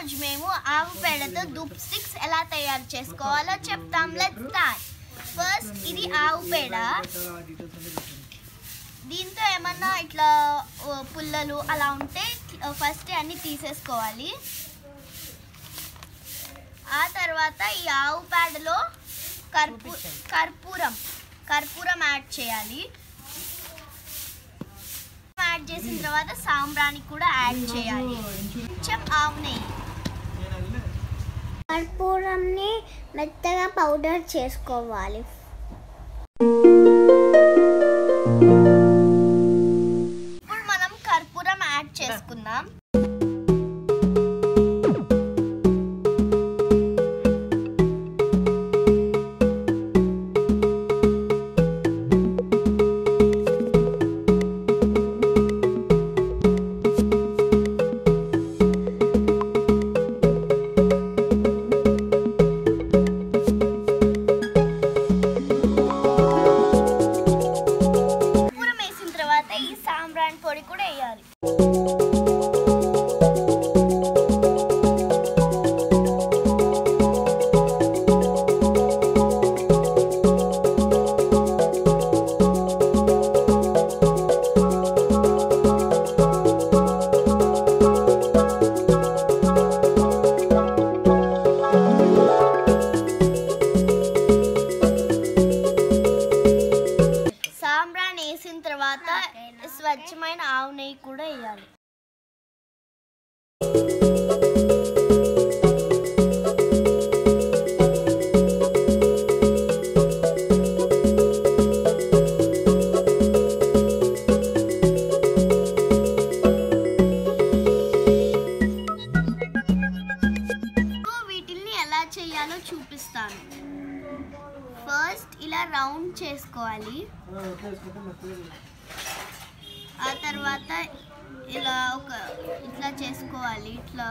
ఈరోజు మేము ఆవు పేడతో దుప్ స్టిక్స్ ఎలా తయారు చేసుకోవాలో చెప్తాం లెట్ స్టార్ట్ ఫస్ట్ ఇది ఆవు పేడ దీంతో ఏమన్నా ఇట్లా ఓ, పుల్లలు అలా ఉంటే ఫస్ట్ అన్ని తీసేసుకోవాలి ఆ తర్వాత ఈ ఆవు పేడలో కర్పూ కర్పూరం కర్పూరం యాడ్ చేయాలి యాడ్ చేసిన తర్వాత సాంబ్రాణి కూడా యాడ్ చేయాలి కొంచెం ఆవు నెయ్యి కర్పూరంని మెత్తగా పౌడర్ చేసుకోవాలి ఇప్పుడు మనం కర్పూరం యాడ్ చేసుకుందాం కర్పూరం వేసిన తర్వాత ఈ సాంబ్రాణి పొడి కూడా వేయాలి సాంబ్రాణి వేసిన తర్వాత స్వచ్ఛమైన ఆవు నెయ్యి కూడా వేయాలి ఇప్పుడు వీటిల్ని ఎలా చేయాలో చూపిస్తాను ఫస్ట్ ఇలా రౌండ్ చేసుకోవాలి ఆ తర్వాత ఇలా ఒక ఇట్లా చేసుకోవాలి ఇట్లా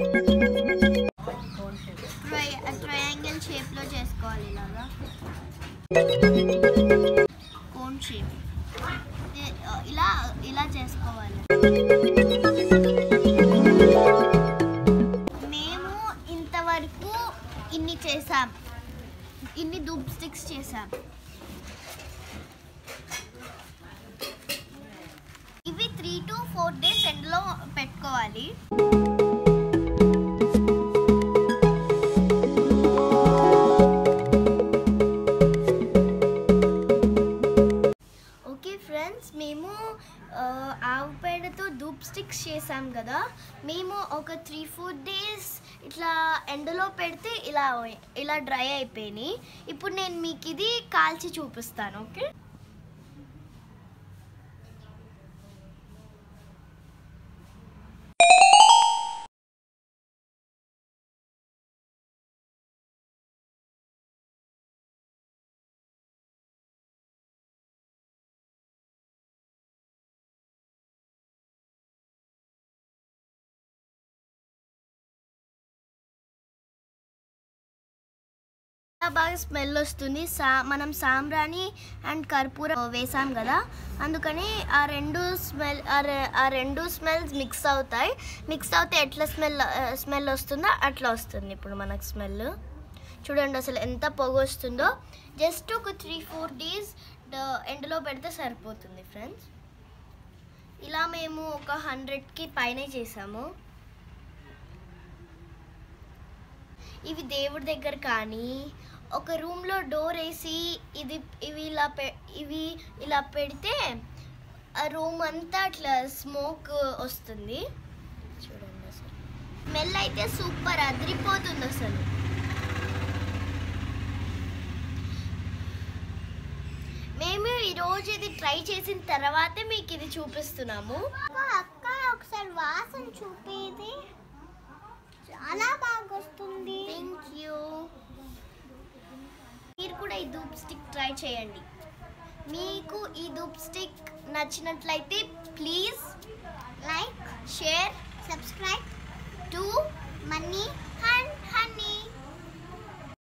ట్రై ట్రయాంగిల్ షేప్లో చేసుకోవాలి ఇలాగా కోన్ షేప్ ఇలా ఇలా చేసుకోవాలి మేము ఇంతవరకు ఇన్ని చేసాం ఇన్ని ధూప్ స్టిక్స్ చేసాం ఇవి త్రీ టు ఫోర్ డేస్ ఎండలో పెట్టుకోవాలి ఓకే ఫ్రెండ్స్ మేము ఆ, ఆవు పేడతో ధూప్ స్టిక్స్ చేసాం కదా మేము ఒక త్రీ ఫోర్ డేస్ ఇట్లా ఎండలో పెడితే ఇలా ఇలా డ్రై అయిపోయినాయి ఇప్పుడు నేను మీకు ఇది కాల్చి చూపిస్తాను ఓకే చాలా బాగా స్మెల్ వస్తుంది సా మనం సాంబ్రాణి అండ్ కర్పూరం వేసాం కదా అందుకని ఆ రెండు స్మెల్ ఆ రె- ఆ రెండు స్మెల్స్ మిక్స్ అవుతాయి మిక్స్ అవుతే ఎట్లా స్మెల్ స్మెల్ వస్తుందో అట్లా వస్తుంది ఇప్పుడు మనకు స్మెల్ చూడండి అసలు ఎంత పొగ వస్తుందో జస్ట్ ఒక త్రీ ఫోర్ డేస్ ఎండలో పెడితే సరిపోతుంది ఫ్రెండ్స్ ఇలా మేము ఒక హండ్రెడ్కి పైనే చేసాము ఇవి దేవుడి దగ్గర కానీ ఒక రూమ్లో డోర్ వేసి ఇది ఇవి ఇలా పె ఇవి ఇలా పెడితే ఆ రూమ్ అంతా అట్లా స్మోక్ వస్తుంది చూడండి అసలు స్మెల్ అయితే సూపర్ అదిరిపోతుంది అసలు మేము ఈరోజు ఇది ట్రై చేసిన తర్వాతే మీకు ఇది చూపిస్తున్నాము అక్క ఒకసారి వాసన చూపేది చాలా బాగా వస్తుంది థ్యాంక్ యూ మీరు కూడా ఈ ధూప్ స్టిక్ ట్రై చేయండి మీకు ఈ ధూప్ స్టిక్ నచ్చినట్లయితే please like share subscribe to money and honey